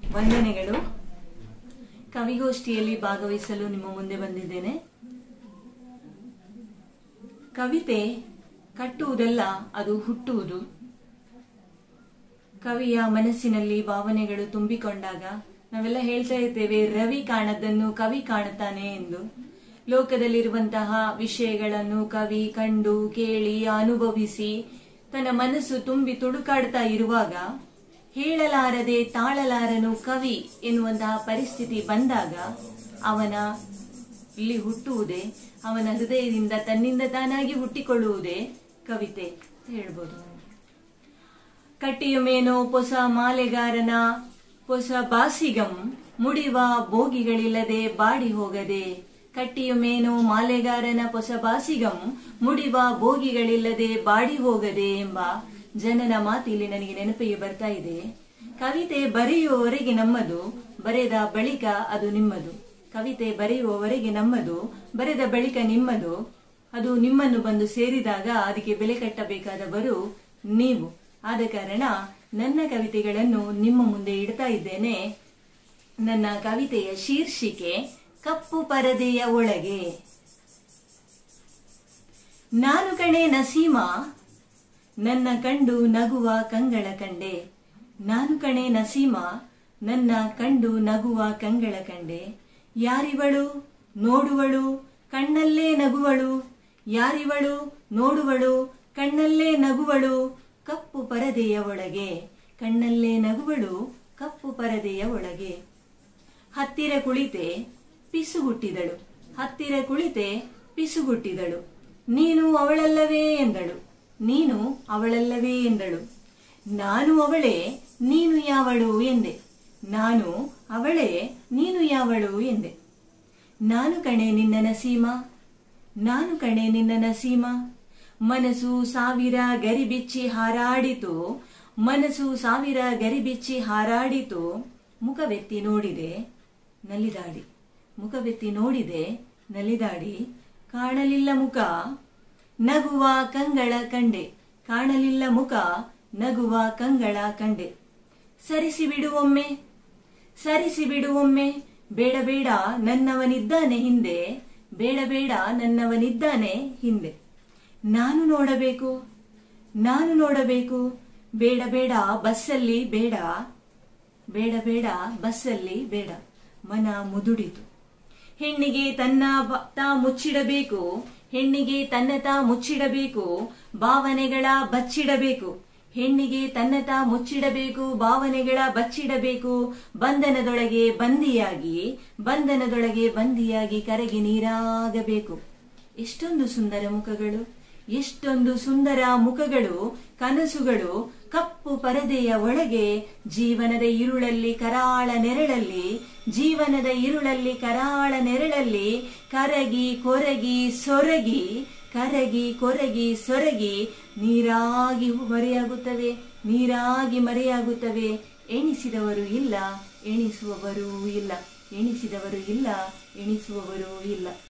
ವಂದನೆಗಳು ಕವಿಗೋಷ್ಠಿಯಲ್ಲಿ ಭಾಗವಹಿಸಲು ನಿಮ್ಮ ಮುಂದೆ ಬಂದಿದ್ದೇನೆ ಕವಿತೆ ಕಟ್ಟುವುದಲ್ಲ ಅದು ಹುಟ್ಟುವುದು ಕವಿಯ ಮನಸ್ಸಿನಲ್ಲಿ ಭಾವನೆಗಳು ತುಂಬಿಕೊಂಡಾಗ ನಾವೆಲ್ಲ ಹೇಳ್ತಾ ಇರ್ತೇವೆ ರವಿ ಕಾಣದನ್ನು ಕವಿ ಕಾಣುತ್ತಾನೆ ಎಂದು ಲೋಕದಲ್ಲಿರುವಂತಹ ವಿಷಯಗಳನ್ನು ಕವಿ ಕಂಡು ಕೇಳಿ ಅನುಭವಿಸಿ ತನ್ನ ಮನಸ್ಸು ತುಂಬಿ ತುಡುಕಾಡ್ತಾ ಇರುವಾಗ ಹೇಳಲಾರದೆ ತಾಳಲಾರನು ಕವಿ ಎನ್ನುವಂತಹ ಪರಿಸ್ಥಿತಿ ಬಂದಾಗ ಅವನ ಇಲ್ಲಿ ಹುಟ್ಟುವುದೇ ಅವನ ಹೃದಯದಿಂದ ತನ್ನಿಂದ ತಾನಾಗಿ ಹುಟ್ಟಿಕೊಳ್ಳುವುದೇ ಕವಿತೆ ಅಂತ ಹೇಳ್ಬೋದು ಕಟ್ಟಿಯುಮೇನೋ ಪೊಸ ಮಾಲೆಗಾರನ ಪೊಸ ಬಾಸಿಗಂ ಮುಡಿವ ಬೋಗಿಗಳಿಲ್ಲದೆ ಬಾಡಿ ಹೋಗದೆ ಕಟ್ಟಿಯುಮೇನೋ ಮಾಲೆಗಾರನ ಪೊಸ ಬಾಸಿಗಂ ಮುಡಿವ ಬೋಗಿಗಳಿಲ್ಲದೆ ಬಾಡಿ ಹೋಗದೆ ಎಂಬ ಜನನ ಮಾತು ಇಲ್ಲಿ ನನಗೆ ನೆನಪಿಗೆ ಬರ್ತಾ ಇದೆ ಕವಿತೆ ಬರೆಯುವವರೆಗೆ ನಮ್ಮದು ಬರೆದ ಬಳಿಕ ಅದು ನಿಮ್ಮದು ಕವಿತೆ ಬರೆಯುವವರೆಗೆ ನಮ್ಮದು ಬರೆದ ಬಳಿಕ ನಿಮ್ಮದು ಅದು ನಿಮ್ಮನ್ನು ಬಂದು ಸೇರಿದಾಗ ಅದಕ್ಕೆ ಬೆಲೆ ಕಟ್ಟಬೇಕಾದವರು ನೀವು ಆದ ಕಾರಣ ನನ್ನ ಕವಿತೆಗಳನ್ನು ನಿಮ್ಮ ಮುಂದೆ ಇಡ್ತಾ ಇದ್ದೇನೆ ನನ್ನ ಕವಿತೆಯ ಶೀರ್ಷಿಕೆ ಕಪ್ಪು ಪರದೆಯ ಒಳಗೆ ನಾನು ಕಣೆ ನಸೀಮಾ ನನ್ನ ಕಂಡು ನಗುವ ಕಂಗಳ ಕಂಡೆ ನಾನು ಕಣೆ ನಸೀಮಾ ನನ್ನ ಕಂಡು ನಗುವ ಕಂಗಳ ಕಂಡೆ ಯಾರಿವಳು ನೋಡುವಳು ಕಣ್ಣಲ್ಲೇ ನಗುವಳು ಯಾರಿವಳು ನೋಡುವಳು ಕಣ್ಣಲ್ಲೇ ನಗುವಳು ಕಪ್ಪು ಪರದೆಯ ಒಳಗೆ ಕಣ್ಣಲ್ಲೇ ನಗುವಳು ಕಪ್ಪು ಪರದೆಯ ಒಳಗೆ ಹತ್ತಿರ ಕುಳಿತೆ ಪಿಸುಗುಟ್ಟಿದಳು ಹತ್ತಿರ ಕುಳಿತೆ ಪಿಸುಗುಟ್ಟಿದಳು ನೀನು ಅವಳಲ್ಲವೇ ಎಂದಳು ನೀನು ಅವಳಲ್ಲವೇ ಎಂದಳು ನಾನು ಅವಳೇ ನೀನು ಯಾವಳು ಎಂದೆ ನಾನು ಅವಳೇ ನೀನು ಯಾವಳು ಎಂದೆ ನಾನು ಕಣೆ ನಿನ್ನ ನಸೀಮ ನಾನು ಕಣೆ ನಿನ್ನ ನಸೀಮ ಮನಸ್ಸು ಸಾವಿರ ಗರಿಬಿಚ್ಚಿ ಹಾರಾಡಿತು ಮನಸ್ಸು ಸಾವಿರ ಗರಿಬಿಚ್ಚಿ ಹಾರಾಡಿತು ಮುಖವೆತ್ತಿ ನೋಡಿದೆ ನಲಿದಾಡಿ ಮುಖವೆತ್ತಿ ನೋಡಿದೆ ನಲಿದಾಡಿ ಕಾಣಲಿಲ್ಲ ಮುಖ ನಗುವ ಕಂಗಳ ಕಂಡೆ ಕಾಣಲಿಲ್ಲ ಮುಖ ನಗುವ ಕಂಗಳ ಕಂಡೆ ಸರಿಸಿ ಬಿಡುವೊಮ್ಮೆ ಸರಿಸಿ ಬಿಡುವೊಮ್ಮೆ ಬೇಡ ಬೇಡ ನನ್ನವನಿದ್ದಾನೆ ಹಿಂದೆ ಬೇಡ ಬೇಡ ನನ್ನವನಿದ್ದಾನೆ ಹಿಂದೆ ನಾನು ನೋಡಬೇಕು ನಾನು ನೋಡಬೇಕು ಬೇಡ ಬೇಡ ಬಸ್ಸಲ್ಲಿ ಬೇಡ ಬೇಡ ಬೇಡ ಬಸ್ಸಲ್ಲಿ ಬೇಡ ಮನ ಮುದುಡಿತು ಹೆಣ್ಣಿಗೆ ತನ್ನ ಬ- ತಾ ಮುಚ್ಚಿಡಬೇಕು ಹೆಣ್ಣಿಗೆ ತನ್ನ ತಾ ಮುಚ್ಚಿಡಬೇಕು ಭಾವನೆಗಳ ಬಚ್ಚಿಡಬೇಕು ಹೆಣ್ಣಿಗೆ ತನ್ನ ತಾ ಮುಚ್ಚಿಡಬೇಕು ಭಾವನೆಗಳ ಬಚ್ಚಿಡಬೇಕು ಬಂಧನದೊಳಗೆ ಬಂದಿಯಾಗಿ ಬಂಧನದೊಳಗೆ ಬಂದಿಯಾಗಿ ಕರಗಿ ನೀರಾಗಬೇಕು ಎಷ್ಟೊಂದು ಸುಂದರ ಮುಖಗಳು ಎಷ್ಟೊಂದು ಸುಂದರ ಮುಖಗಳು ಕನಸುಗಳು ಕಪ್ಪು ಪರದೆಯ ಒಳಗೆ ಜೀವನದ ಇರುಳಲ್ಲಿ ಕರಾಳ ನೆರಳಲ್ಲಿ ಜೀವನದ ಇರುಳಲ್ಲಿ ಕರಾಳ ನೆರಳಲ್ಲಿ ಕರಗಿ ಕೊರಗಿ ಸೊರಗಿ ಕರಗಿ ಕೊರಗಿ ಸೊರಗಿ ನೀರಾಗಿ ಮರೆಯಾಗುತ್ತವೆ ನೀರಾಗಿ ಮರೆಯಾಗುತ್ತವೆ ಎಣಿಸಿದವರು ಇಲ್ಲ ಎಣಿಸುವವರೂ ಇಲ್ಲ ಎಣಿಸಿದವರು ಇಲ್ಲ ಎಣಿಸುವವರೂ ಇಲ್ಲ